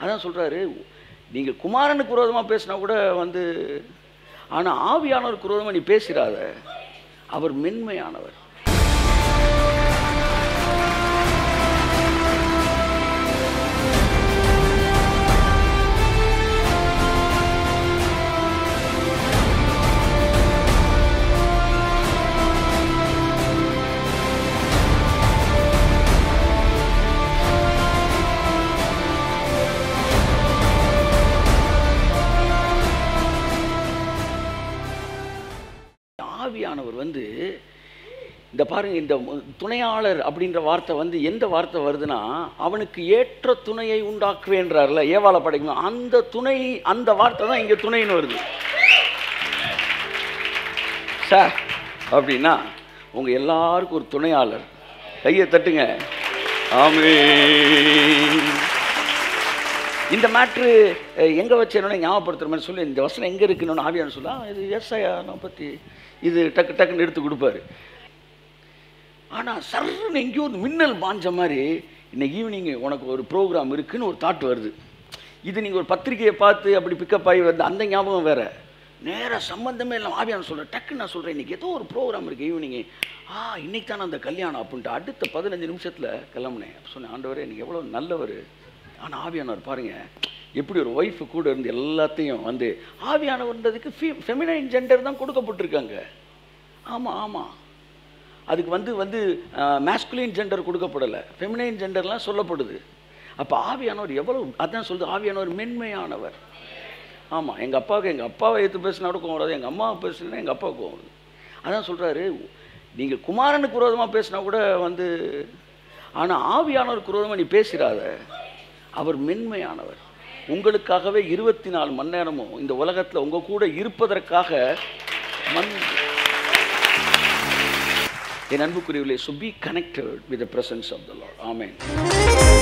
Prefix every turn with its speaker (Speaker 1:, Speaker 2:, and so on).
Speaker 1: அதான் சொல்கிறாரு நீங்கள் குமாரனுக்கு விரோதமாக பேசினா கூட வந்து ஆனால் ஆவியானவருக்கு விரோதமாக நீ பேசிடாத அவர் மென்மையானவர் ஆவியானவர் வந்து இந்த பாருங்க இந்த மு- துணையாளர் அப்படின்ற வார்த்தை வந்து எந்த வார்த்தை வருதுன்னா அவனுக்கு ஏற்ற துணையை உண்டாக்குவேன்றார்ல ஏவாள படைக்கணும் அந்த துணை அந்த வார்த்தை தான் இங்கே துணைன்னு வருது சார் அப்படின்னா உங்க எல்லாருக்கும் ஒரு துணையாளர் கையை தட்டுங்க ஆமே இந்த மேட்ரு எங்கே வச்சேன்னு ஞாபகப்படுத்துற மாதிரி சொல்லி இந்த வசனம் எங்கே இருக்குன்னு ஆவியான்னு சொல்லா இது ஏசாயானை பற்றி இது டக்கு டக்குன்னு எடுத்து கொடுப்பாரு ஆனால் சர்ன்னு எங்கேயோ ஒரு மின்னல் பாஞ்ச மாதிரி இன்னைக்கு ஈவினிங் உனக்கு ஒரு ப்ரோக்ராம் இருக்குன்னு ஒரு தாட் வருது இது நீங்கள் ஒரு பத்திரிக்கையை பார்த்து அப்படி பிக்கப் ஆகி வந்து அந்த ஞாபகம் வேற நேராக சம்மந்தமே இல்லாமல் ஆவியான சொல்கிறேன் டக்குன்னு நான் சொல்கிறேன் இன்றைக்கி ஏதோ ஒரு ப்ரோக்ராம் இருக்குது ஈவினிங்கு ஆ இன்னைக்கு தானே அந்த கல்யாணம் அப்படின்ட்டு அடுத்த பதினஞ்சு நிமிஷத்தில் கிளம்புனேன் அப்ப சொன்னேன் ஆண்டவரே நீங்கள் எவ்வளோ நல்லவர் ஆனால் ஆவியானவர் பாருங்க எப்படி ஒரு ஒய்ஃபு கூட இருந்து எல்லாத்தையும் வந்து ஆவியானவர்ன்றதுக்கு ஃபீ ஃபெமினைன் ஜெண்டர் தான் கொடுக்கப்பட்டிருக்காங்க ஆமாம் ஆமாம் அதுக்கு வந்து வந்து மேஸ்குலின் ஜெண்டர் கொடுக்கப்படலை ஃபெமினைன் ஜெண்டர்லாம் சொல்லப்படுது அப்போ ஆவியானவர் எவ்வளவு அதான் சொல்லுது ஆவியானவர் மென்மையானவர் ஆமாம் எங்கள் அப்பாவுக்கு எங்கள் அப்பாவை எடுத்து பேசினா கூட கோவம் வராது எங்கள் அம்மாவை பேசினா எங்கள் அப்பாவுக்கு கோவம் வருது அதான் சொல்கிறாரு நீங்கள் குமாரனுக்கு விரோதமாக பேசினா கூட வந்து ஆனால் ஆவியானவருக்கு விரோதமாக நீ பேசிடாத அவர் மென்மையானவர் உங்களுக்காகவே இருபத்தி நாலு மணி நேரமும் இந்த உலகத்தில் உங்கள் கூட இருப்பதற்காக மண் என் அன்புக்குரியவர்களே so be connected with the presence of the Lord. Amen.